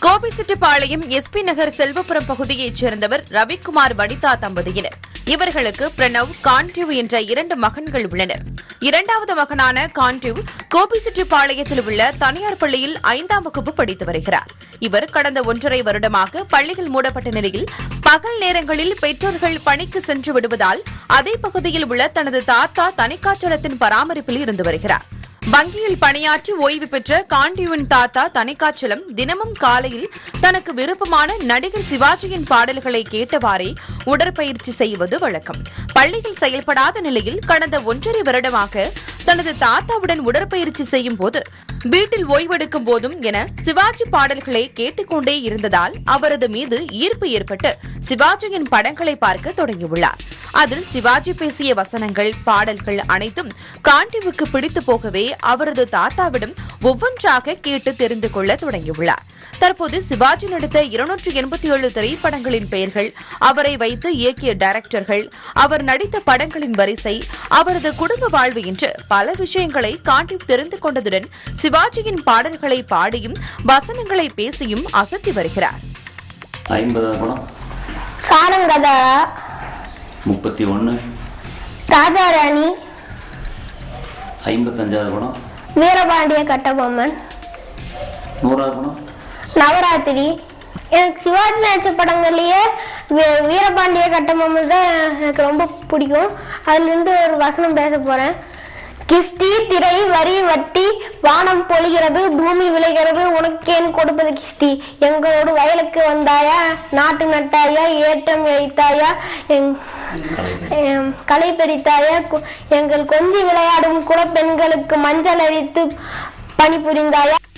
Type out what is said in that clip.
Gobichettipalayam SP நகர் செல்வபுரம் பகுதியைச் சேர்ந்தவர் ரவிக்குமார் வனிதா தம்பதியினர் இவர்களுக்கு பிரணவ் கான்டிவ் என்ற இரண்டு மகன்கள் உள்ளனர் இரண்டாவது மகனான கான்டிவ் கோபிச்செட்டிப்பாளையத்தில் உள்ள தனியார் பள்ளியில் ஐந்தாம் வகுப்பு படித்து வருகிறார் இவர் கடந்த ஒன்றரை வருடமாக பள்ளிகள் மூடப்பட்ட நிலையில் பகல் நேரங்களில் பெற்றோர்கள் பணிக்கு சென்று விடுவதால் அதே பகுதியில் உள்ள தனது தாத்தா தனிக்காச்சலத்தின் பராமரிப்பில் இருந்து வருகிறார் வங்கியில் பணியாற்றி ஓய்வு பெற்ற காண்டியுவின் தாத்தா தனிக்காச்சலம் தினமும் காலையில் தனக்கு விருப்பமான நடிகர் சிவாஜியின் பாடல்களை கேட்டவாறே உடற்பயிற்சி செய்வது வழக்கம் பள்ளியில் செயல்படாத நிலையில் கடந்த ஒன்றரை வருடமாக தனது தாத்தாவுடன் உடற்பயிற்சி செய்யும் போது வீட்டில் ஓய்வெடுக்கும் போதும் என சிவாஜி பாடல்களை கேட்டுக்கொண்டே இருந்ததால் அவரது மீது ஈர்ப்பு ஏற்பட்டு சிவாஜியின் படங்களை பார்க்க தொடங்கியுள்ளார் அதில் சிவாஜி பேசிய வசனங்கள் பாடல்கள் அனைத்தும் காண்டிவுக்கு பிடித்து போகவே அவரது தாத்தாவிடம் ஒவ்வொன்றாக கேட்டு தெரிந்து கொள்ள தொடங்கியுள்ளார் தற்போது சிவாஜி நடித்த இருநூற்று எண்பத்தி ஏழு திரைப்படங்களின் பெயர்கள் அவரை வைத்து இயக்கிய டைரக்டர்கள் அவர் நடித்த படங்களின் வரிசை அவரது குடும்ப வாழ்வு என்று பல விஷயங்களை காண்டிவ் தெரிந்து கொண்டதுடன் சிவாஜியின் பாடல்களை பாடியும் வசனங்களை பேசியும் அசத்தி வருகிறார் ஐம்பதாவது படம் சாரங்கதா முப்பத்தி ஒன்று ராஜாராணி ஐம்பத்தஞ்சாவது படம் வீரபாண்டிய கட்டபொம்மன் நூறாவது படம் நவராத்திரி எனக்கு சிவாஜி நடிச்ச படங்கள்லயே வீ- வீரபாண்டிய கட்டபொம்மன் தான் எனக்கு ரொம்ப பிடிக்கும் அதுல இருந்து ஒரு வசனம் பேச போறேன் கிஸ்தி திரை வரி வட்டி வானம் பொழிகிறது பூமி விளைகிறது உனக்கேன் கொடுப்பது கிஸ்தி எங்களோடு வயலுக்கு வந்தாயா நாட்டு நட்டாயா ஏற்றம் வைத்தாயா எங்- எம், களை பறித்தாயா கு- எங்கள் கொஞ்சி விளையாடும் குலப்பெண்களுக்கு மஞ்சள் அரித்து பணிபுரிந்தாயா